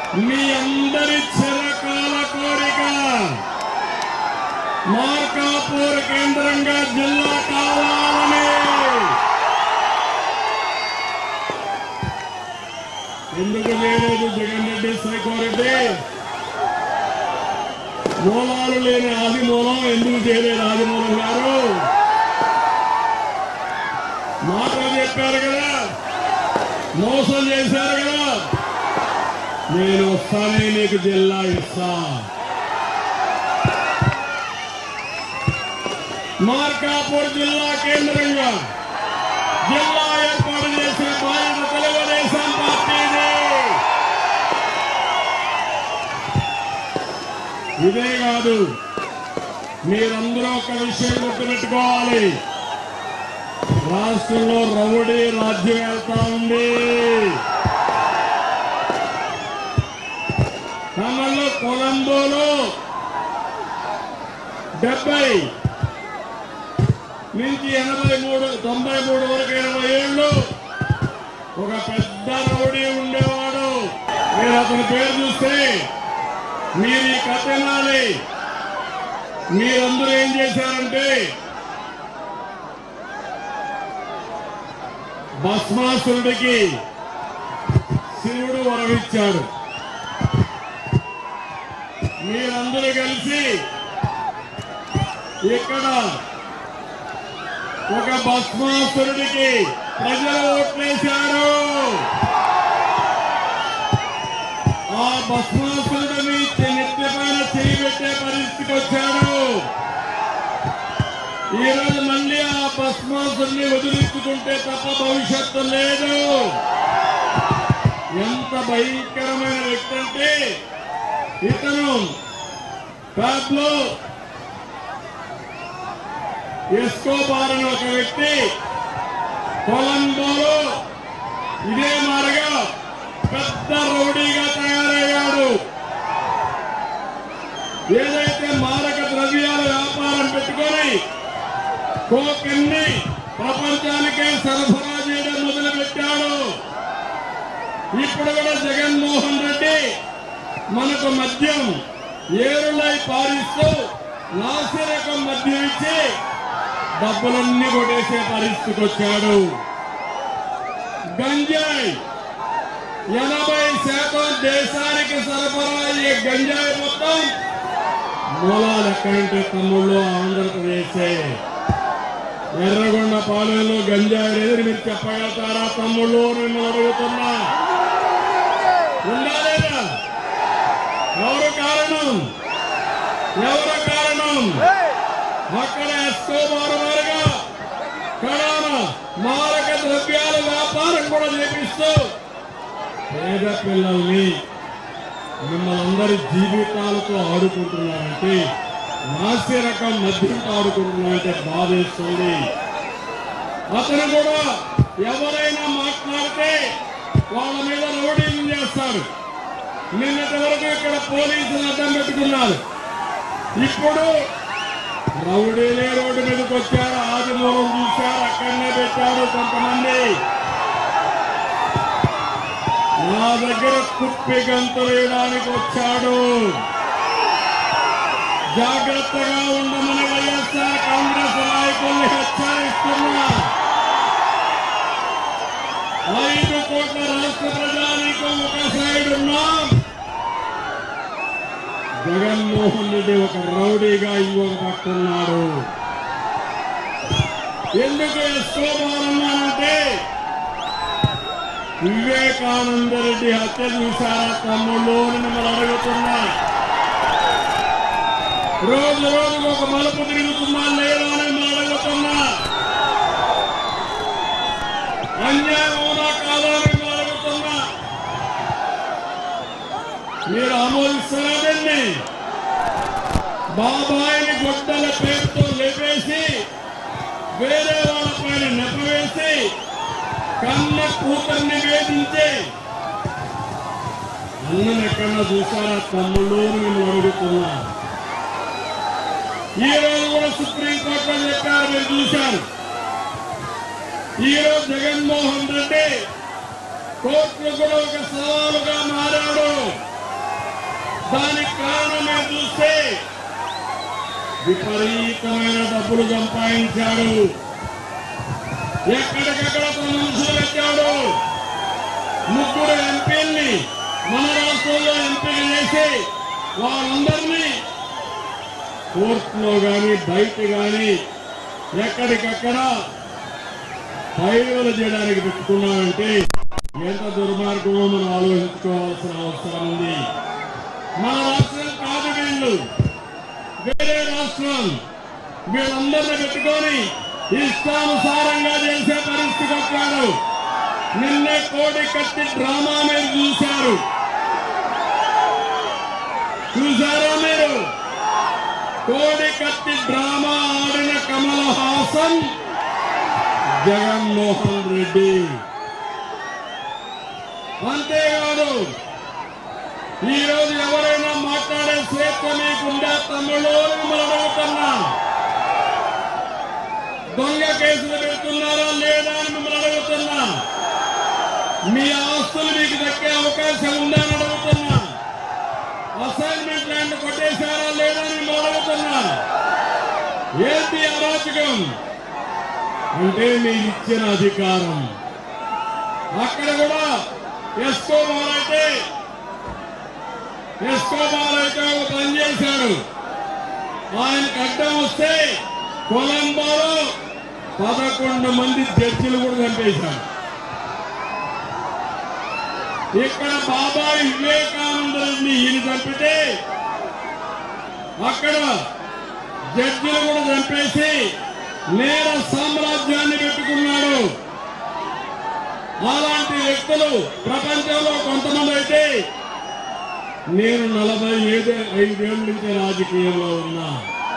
మీ అందరి చిరకాల కోరిక మార్కాపూర్ కేంద్రంగా జిల్లా కావాలని ఎందుకు లేదు జగన్ రెడ్డి సైకోరెడ్డి మూలాలు లేని ఆదిమూలం ఎందుకు చేయలేదు ఆదిమూలం గారు మాటలు చెప్పారు కదా మోసం చేశారు కదా నేను వస్తానే నీకు జిల్లా ఇస్తా మార్కాపూర్ జిల్లా కేంద్రంగా జిల్లా ఏర్పాటు చేసే బాధ్యత తెలుగుదేశం పార్టీది ఇదే కాదు మీరందరూ ఒక విషయం గుర్తుపెట్టుకోవాలి రాష్ట్రంలో రౌడీ రాజ్యం వెళ్తా ఉంది తమలో కొలంబోలో డెబ్బై నుంచి ఎనభై మూడు తొంభై మూడు వరకు ఎనభై ఏళ్ళు ఒక పెద్ద రౌడీ ఉండేవాడు మీరు అతని పేరు చూస్తే మీరు ఈ కథ వినాలి మీరందరూ ఏం చేశారంటే భస్మాసురుడికి శివుడు వరమిచ్చాడు మీరందరూ కలిసి ఇక్కడ ఒక భస్మాసురుడికి ప్రజలు ఓట్లేశారు ఆ భస్మాసురుడిని నెత్తి పైన చేయి పెట్టే పరిస్థితికి వచ్చాడు ఈ రోజు మళ్ళీ ఆ భస్మాసురుని వదిలించుకుంటే తప్ప భవిష్యత్తు లేదు ఎంత భయంకరమైన వ్యక్తి అంటే ఇతను ప్యాబ్లో ఎస్కోబార్ అని ఒక వ్యక్తి కొలంబోలో ఇదే మారగా పెద్ద రౌడీగా తయారయ్యాడు ఏదైతే మారక ద్రవ్యాల వ్యాపారం పెట్టుకొని కోకన్ని ప్రపంచానికే సరఫరా చేయడం మొదలు పెట్టాడు ఇప్పుడు కూడా జగన్మోహన్ రెడ్డి మనకు మద్యం ఏరులై పారిస్తూ నాసిరకం మద్యం ఇచ్చి డబ్బులన్నీ కొట్టేసే పరిస్థితికి వచ్చాడు గంజాయి ఎనభై శాతం దేశానికి సరఫరా అయ్యే గంజాయి మొత్తం మూలాలు ఎక్కడంటే తమ్ముళ్ళు ఆంధ్రప్రదేశే ఎర్రగొండ పాలెంలో గంజాయి లేదని మీరు చెప్పగలుగుతారా తమ్ముళ్ళు నేను అడుగుతున్నా ఉండాలేదా ఎవరు కారణం ఎవరు కారణం అక్కడ ఎస్కోబార్ వారుగా కడాన మారక ద్రవ్యాల వ్యాపారం కూడా చేపిస్తూ పేద పిల్లల్ని మిమ్మల్ని అందరి జీవితాలతో ఆడుకుంటున్నారంటే నాస్య రకం మద్యంతో ఆడుకుంటున్నారంటే బాధేస్తుంది అతను కూడా ఎవరైనా మాట్లాడితే వాళ్ళ మీద రౌడీలు చేస్తారు నిన్నటి వరకు ఇక్కడ పోలీసులు అడ్డం పెట్టుకున్నారు ఇప్పుడు రౌడీలే రోడ్డు మీదకి వచ్చారు ఆదిమూలం చూశారు అక్కడనే పెట్టారు కొంతమంది నా దగ్గర కుప్పి గంత వేయడానికి వచ్చాడు జాగ్రత్తగా ఉండమని వైఎస్ఆర్ కాంగ్రెస్ నాయకుల్ని హెచ్చరిస్తున్నా ఐదు కోట్ల రాష్ట్ర ప్రజానీకం ఒక సైడ్ ఉన్నాం జగన్మోహన్ రెడ్డి ఒక రౌడీగా ఇంకొక పట్టున్నాడు ఎందుకు ఎస్కోబారన్నానంటే వివేకానంద రెడ్డి హత్య చూశారా తమ్ముళ్ళు అని మిమ్మల్ని అడుగుతున్నా రోజు రోజుకు ఒక మలుపు తిరుగుతున్నా లేదా అని మిమ్మల్ని అడుగుతున్నా అన్యాయం అవునా కాదా అని మిమ్మల్ని అడుగుతున్నా మీరు ఆమోదిస్తున్నారండి బాబాయిని గొడ్డల పేరుతో లేపేసి వేరే వాళ్ళ పైన నెపవేసి కన్న కూతుర్ని వేధించి అన్నం ఎక్కడన్నా చూసారా తమ్ముళ్ళు అని మిమ్మల్ని అడుగుతున్నా ఈ రోజు కూడా సుప్రీంకోర్టులో చెప్పారు మీరు చూశారు ఈ రోజు జగన్మోహన్ రెడ్డి కోర్టులు కూడా ఒక సవాలుగా మారాడు దానికి కారణం మీరు చూస్తే విపరీతమైన డబ్బులు సంపాదించాడు ఎక్కడికక్కడ తన మనుషులు పెట్టాడు ముగ్గురు ఎంపీల్ని మన రాష్ట్రంలో ఎంపీలు చేసి వారందరినీ కోర్టులో గాని బయట గాని ఎక్కడికక్కడ పైరులు చేయడానికి పెట్టుకున్నామంటే ఎంత దుర్మార్గమో మనం ఆలోచించుకోవాల్సిన అవసరం ఉంది మన రాష్ట్రం కాదు వీళ్ళు వేరే రాష్ట్రం వీళ్ళందరినీ పెట్టుకొని ఇష్టానుసారంగా చేసే పరిస్థితి వచ్చాడు నిన్నే కోడి కట్టి డ్రామా మీరు చూశారు చూశారా మీరు కోడి కట్టి డ్రామా ఆడిన కమల్ హాసన్ జగన్మోహన్ రెడ్డి అంతేకాదు ఈ రోజు ఎవరైనా మాట్లాడే స్వేచ్ఛ మీకుండే తమ్ముళ్ళు అని మిమ్మల్ని అడుగుతున్నా దొంగ కేసులు పెడుతున్నారా లేదా అని మిమ్మల్ని అడుగుతున్నా మీ ఆస్తులు మీకు దక్కే అవకాశం ఉందా అని అడుగుతున్నా అసైన్మెంట్ ల్యాండ్ కొట్టేశారా లేదా అని మిమ్మల్ని అడుగుతున్నా ఏంటి అరాచకం అంటే మీరు ఇచ్చిన అధికారం అక్కడ కూడా ఎస్కోబాల్ అయితే ఎస్కోబాల్ అయితే ఒక పని చేశాడు ఆయనకు అడ్డం వస్తే కొలంబోలో పదకొండు మంది జడ్జిలు కూడా చంపేశారు ఇక్కడ బాబాయ్ వివేకానంద రెడ్డి ఈయన చంపితే అక్కడ జడ్జిలు కూడా చంపేసి నేర సామ్రాజ్యాన్ని పెట్టుకున్నాడు అలాంటి వ్యక్తులు ప్రపంచంలో కొంతమంది అయితే నేను నలభై ఐదు ఐదేళ్ళ నుంచి రాజకీయంలో ఉన్నా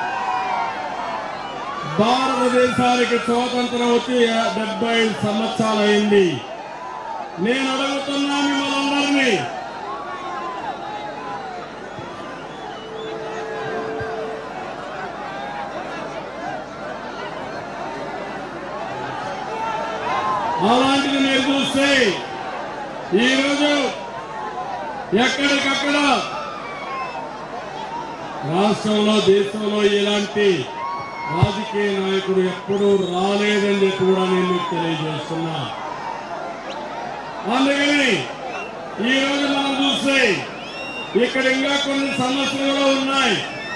భారతదేశానికి స్వాతంత్రం వచ్చి డెబ్బై ఐదు సంవత్సరాలు అయింది నేను అడుగుతున్నా మిమ్మల్ని అందరినీ అలాంటిది మీరు చూస్తే ఈరోజు ఎక్కడికక్కడ రాష్ట్రంలో దేశంలో ఇలాంటి రాజకీయ నాయకుడు ఎప్పుడూ రాలేదని చెప్పి కూడా నేను మీకు తెలియజేస్తున్నా అందుకని ఈ రోజు మనం చూస్తే ఇక్కడ ఇంకా కొన్ని సమస్యలు కూడా ఉన్నాయి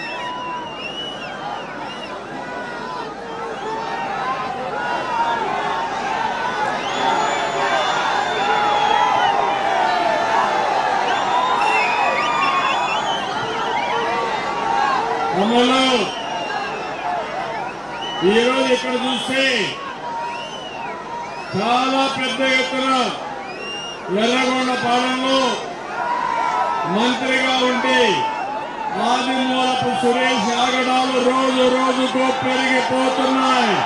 అమలు ఈరోజు ఇక్కడ చూస్తే చాలా పెద్ద ఎత్తున ఎర్రగొండ పాలనలో మంత్రిగా ఉండి ఆదిమూలపు సురేష్ ఆగడాలు రోజు రోజుకు పెరిగిపోతున్నాయి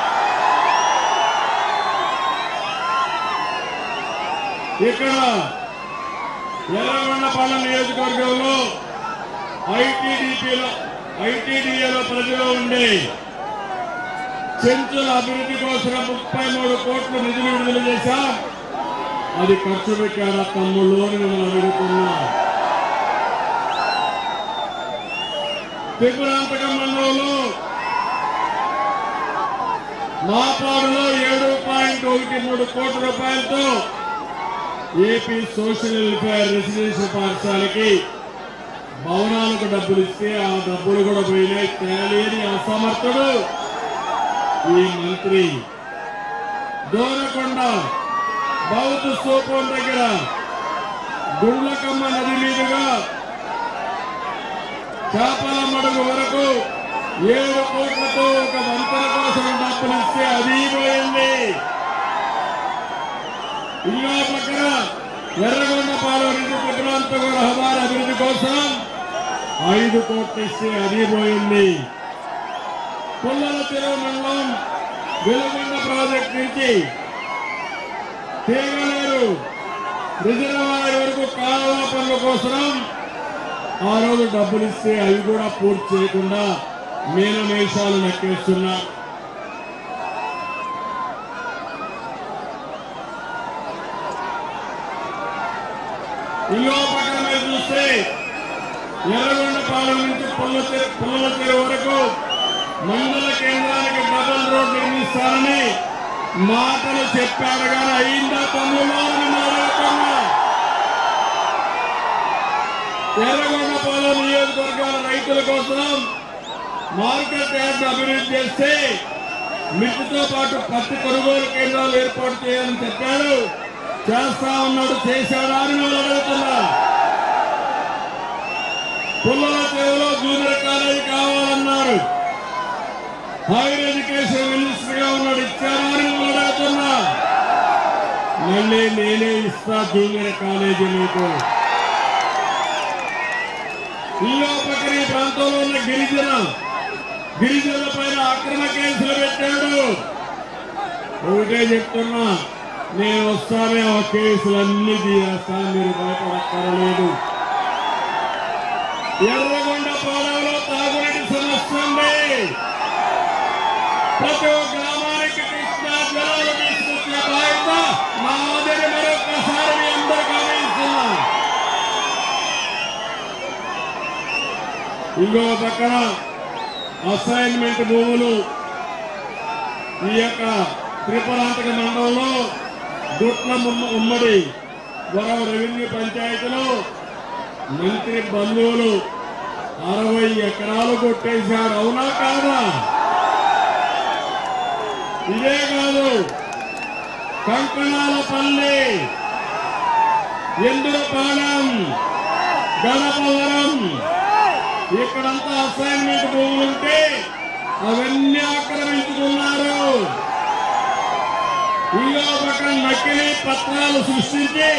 ఇక్కడ ఎర్రగొండపాలెం నియోజకవర్గంలో ఐటీడీపీలో ఐటీడీఏలో ప్రజలు ఉండి చెంచుల అభివృద్ధి కోసం ముప్పై మూడు కోట్లు నిధులు విడుదల చేశాం అది ఖర్చు పెట్టారా తమ్ముళ్ళు అని మిమ్మల్ని అడుగుతున్నా త్రిపురాంతకం మండలంలో మాపాడులో ఏడు పాయింట్ ఒకటి మూడు కోట్ల రూపాయలతో ఏపీ సోషల్ వెల్ఫేర్ రెసిడెన్షియల్ పాఠశాలకి భవనాలకు డబ్బులు ఇస్తే ఆ డబ్బులు కూడా పోయినాయి తేలేని అసమర్థుడు ఈ మంత్రి దూరకొండ బౌద్ధ స్తూపం దగ్గర గుండ్లకమ్మ నది మీదుగా చేపల మడుగు వరకు ఏడు కోట్లతో ఒక వంతెన కోసం డబ్బులు ఇస్తే అది పోయింది ఇంకో పక్కన ఎర్రగొండపాలెం నుంచి ప్రాంతం రహదారి అభివృద్ధి కోసం ఐదు కోట్లు ఇస్తే అది పోయింది పుల్లల చెరువు మండలం వెలుగొండ ప్రాజెక్ట్ నుంచి తీగలేరు రిజర్వాయర్ వరకు కాలువ పనుల కోసం ఆ రోజు డబ్బులు ఇస్తే అవి కూడా పూర్తి చేయకుండా మీనమేషాలు నక్కేస్తున్నా ఇంకో పక్కన మీరు చూస్తే ఎర్రగొండపాలెం నుంచి పుల్ల పుల్లల చెరువు వరకు మండల కేంద్రానికి డబుల్ రోడ్ నిర్మిస్తానని మాటలు చెప్పాడు కానీ అయిందా పనులు అడుగుతున్నా ఎర్రగొండపాలెం నియోజకవర్గాల రైతుల కోసం మార్కెట్ యార్డ్ అభివృద్ధి చేస్తే మిర్చితో పాటు పత్తి కొనుగోలు కేంద్రాలు ఏర్పాటు చేయాలని చెప్పాడు చేస్తా ఉన్నాడు చేశాడా అని వాళ్ళు అడుగుతున్నా పుల్లల చెరువులో జూనియర్ కాలేజీ కావాలన్నారు హైయర్ ఎడ్యుకేషన్ మినిస్టర్ గా ఉన్నాడు ఇచ్చారా అని వాళ్ళు అడుగుతున్నా మళ్ళీ నేనే ఇస్తా జూనియర్ కాలేజీ మీకు ఇల్లోపకరి ప్రాంతంలో ఉన్న గిరిజన గిరిజనుల పైన అక్రమ కేసులు పెట్టాడు ఒకటే చెప్తున్నా నేను వస్తానే ఆ కేసులన్నీ తీరేస్తాను మీరు భయపడక్కరలేదు ఎర్రగొండ పాలెంలో తాగునీటి సమస్య ఉంది ప్రతి ఒక్క గ్రామానికి కృష్ణా జలాలు తీసుకొచ్చే బాధ్యత మాదిరి మరొకసారి మీ అందరూ గమనిస్తున్నా ఇంకో పక్కన అసైన్మెంట్ భూములు ఈ యొక్క త్రిపురాంతక మండలంలో గుట్ల ముమ్మ- ఉమ్మడి వరం రెవెన్యూ పంచాయతీలో మంత్రి బంధువులు అరవై ఎకరాలు కొట్టేశారు అవునా కాదా ఇదే కాదు కంకణాలపల్లి ఎందురపాలెం గణపవరం ఇక్కడంతా అసైన్మెంట్ భూములు ఉంటే అవన్నీ ఆక్రమించుకున్నారు ఇంకో పక్కన నకిలీ పత్రాలు సృష్టించి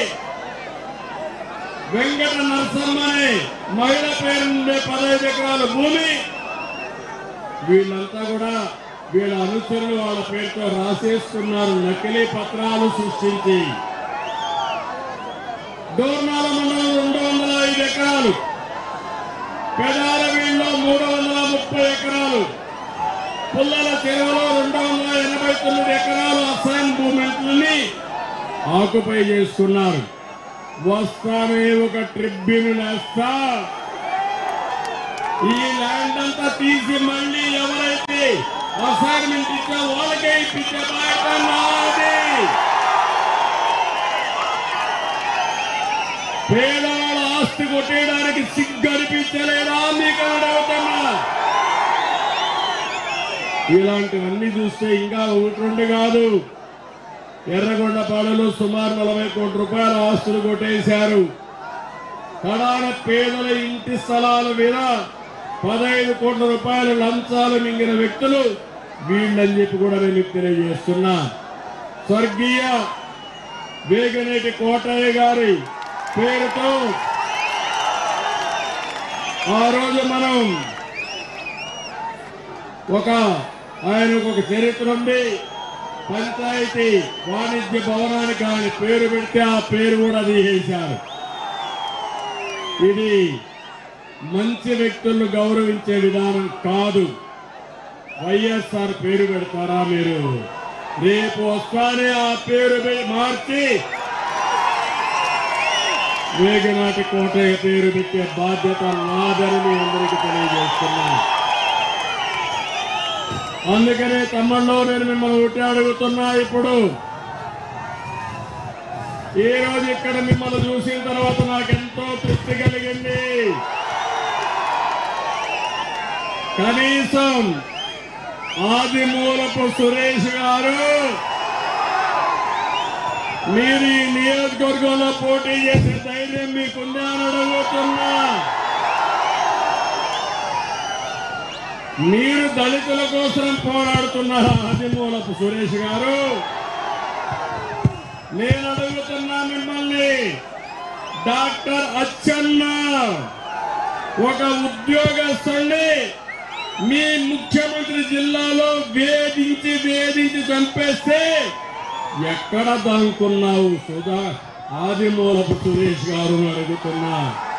వెంకట నరసమ్మని మహిళ పేరు నుండే పదహైదు ఎకరాల భూమి వీళ్ళంతా కూడా వీళ్ళ అనుచరులు వాళ్ళ పేరుతో రాసేస్తున్నారు నకిలీ పత్రాలు సృష్టించి దోర్నాల మండలం రెండు వందల ఐదు ఎకరాలు పెదారవీళ్ళలో మూడు వందల ముప్పై ఎకరాలు పుల్లల చెరువులో రెండు వందల ఎనభై తొమ్మిది ఎకరాలు అసైన్ భూమెంట్లని ఆకుపై చేసుకున్నారు వస్తానే ఒక ట్రిబ్యూనల్ వేస్తా ఈ ల్యాండ్ అంతా తీసి మళ్ళీ ఎవరైతే అసైన్మెంట్ ఇచ్చా వాళ్ళకే ఇప్పించే బాధ్యత నాది పేదవాళ్ళ ఆస్తి కొట్టేయడానికి సిగ్గు అనిపించలేదా మీకు అని అడుగుతున్నా ఇలాంటివన్నీ చూస్తే ఇంకా ఒకటి రెండు కాదు ఎర్రగొండపాడులో సుమారు నలభై కోట్ల రూపాయల ఆస్తులు కొట్టేశారు కడాన పేదల ఇంటి స్థలాల మీద పదహైదు కోట్ల రూపాయల లంచాలు మింగిన వ్యక్తులు వీళ్ళని చెప్పి కూడా నేను మీకు తెలియజేస్తున్నా స్వర్గీయ వేగనేటి కోటయ్య గారి పేరుతో ఆ రోజు మనం ఒక ఆయనకు ఒక చరిత్ర ఉంది పంచాయతీ వాణిజ్య భవనానికి ఆయన పేరు పెడితే ఆ పేరు కూడా తీసేశారు ఇది మంచి వ్యక్తులను గౌరవించే విధానం కాదు వైఎస్ఆర్ పేరు పెడతారా మీరు రేపు వస్తానే ఆ పేరు పె- మార్చి వేగనాటి కోటయ్య పేరు పెట్టే బాధ్యత నాదని మీ అందరికీ తెలియజేస్తున్నా అందుకనే తమ్ముళ్ళు నేను మిమ్మల్ని ఒకటి అడుగుతున్నా ఇప్పుడు ఈ రోజు ఇక్కడ మిమ్మల్ని చూసిన తర్వాత నాకు ఎంతో తృప్తి కలిగింది కనీసం ఆదిమూలపు సురేష్ గారు మీరు ఈ నియోజకవర్గంలో పోటీ చేసే ధైర్యం మీకుందా అని అడుగుతున్నా మీరు దళితుల కోసం పోరాడుతున్నారు ఆదిమూలపు సురేష్ గారు నేను అడుగుతున్నా మిమ్మల్ని డాక్టర్ అచ్చన్న ఒక ఉద్యోగస్తుల్ని మీ ముఖ్యమంత్రి జిల్లాలో వేధించి వేధించి చంపేస్తే ఎక్కడ దానుకున్నావు సుధా ఆదిమూలపు సురేష్ గారు అని అడుగుతున్నా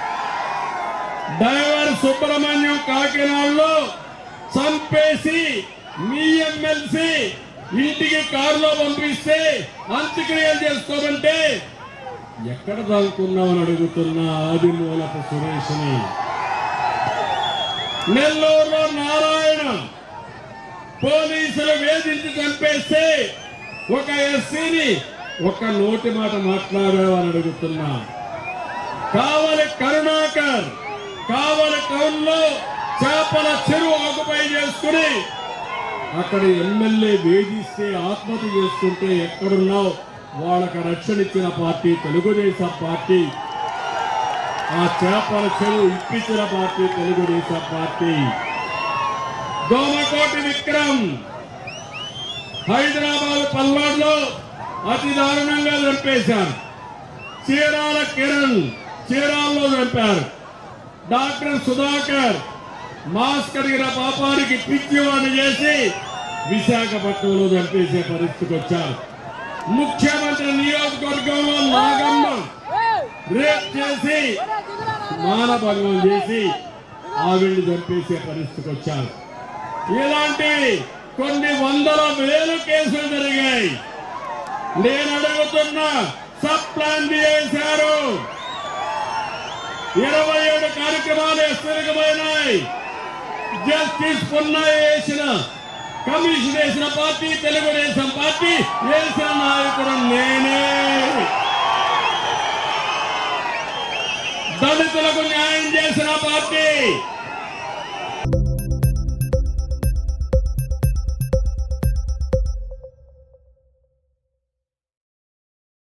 డ్రైవర్ సుబ్రహ్మణ్యం కాకినాడలో చంపేసి మీ ఎమ్మెల్సీ ఇంటికి కారులో పంపిస్తే అంత్యక్రియలు చేసుకోమంటే ఎక్కడ దాక్కున్నామని అడుగుతున్నా ఆదిమూలపు సురేష్ని నెల్లూరులో నారాయణ పోలీసులు వేధించి చంపేస్తే ఒక ఎస్సీని ఒక నోటి మాట మాట్లాడావని అడుగుతున్నా కావలి కరుణాకర్ కావలి టౌన్ లో చేపల చెరువు ఆకుపై చేసుకుని అక్కడ ఎమ్మెల్యే వేధిస్తే ఆత్మహత్య చేసుకుంటే ఎక్కడున్నావు వాళ్ళకి రక్షణ ఇచ్చిన పార్టీ తెలుగుదేశం పార్టీ ఆ చేపల చెరువు ఇప్పించిన పార్టీ తెలుగుదేశం పార్టీ దోమకోటి విక్రమ్ హైదరాబాద్ పల్నాడులో అతి దారుణంగా చంపేశారు చీరాల కిరణ్ చీరాల్లో చంపారు డాక్టర్ సుధాకర్ మాస్క్ అడిగిన పాపానికి పిచ్చివాడిని చేసి విశాఖపట్నంలో చంపేసే పరిస్థితికి వచ్చారు ముఖ్యమంత్రి నియోజకవర్గంలో నాగమ్మ రేప్ చేసి మానభంగం చేసి ఆవిడ్ని చంపేసే పరిస్థితికి వచ్చారు ఇలాంటి కొన్ని వందల వేలు కేసులు జరిగాయి నేను అడుగుతున్నా సబ్ ప్లాన్ చేశారు ఇరవై ఏడు కార్యక్రమాలు స్థిరమైనాయి జస్టిస్ పున్నయ్య వేసిన కమిషన్ వేసిన పార్టీ తెలుగుదేశం పార్టీ వేసిన నాయకుడు నేనే దళితులకు న్యాయం